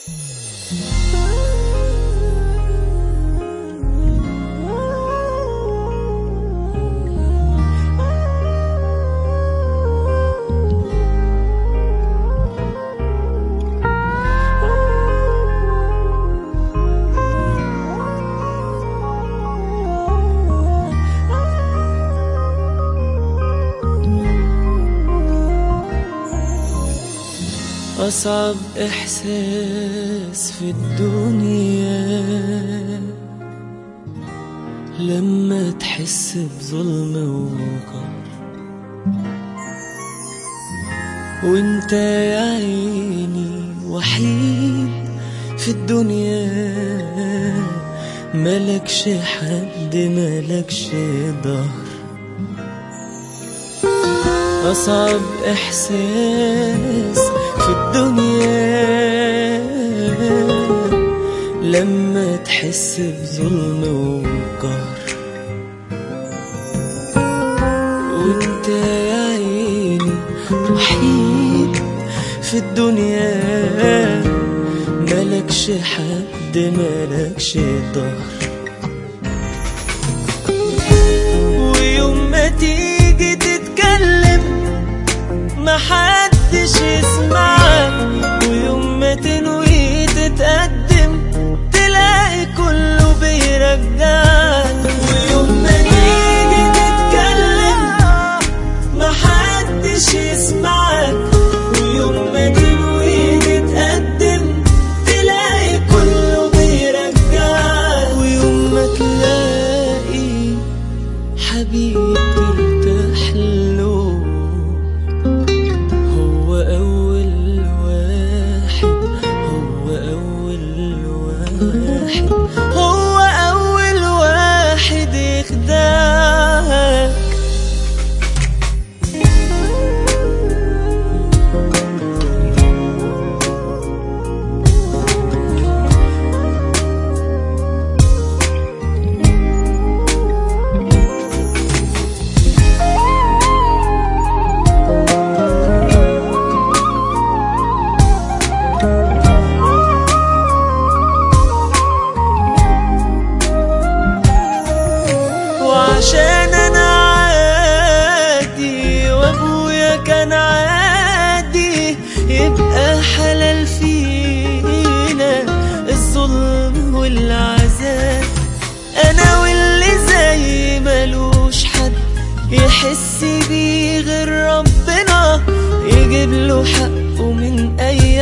أصعب إحساس في الدنيا لما تحس بظلم وقهر وانت يا عيني وحيد في الدنيا ملكش حد ملكش ظهر أصعب إحساس في الدنيا لما تحس بظلم وقهر وانت يا عيني وحيد في الدنيا ملكش حد ملكش ظهر ويوم ما تيجي تتكلم محدش يسمعك ويوم ما تنوي تتقدم تلاقي كله بيرجعك ويوم ما تيجي تتكلم محدش يسمعك ويوم ما تنوي تتقدم تلاقي كله بيرجعك ويوم ما تلاقي حبيب ترتاح له هو أول واحد هو أول واحد هو أول واحد يخدعك وعشان انا عادي وابويا كان عادي يبقى حلال فينا الظلم والعذاب انا واللي زي ملوش حد يحس بيه غير ربنا يجيب له حقه من اي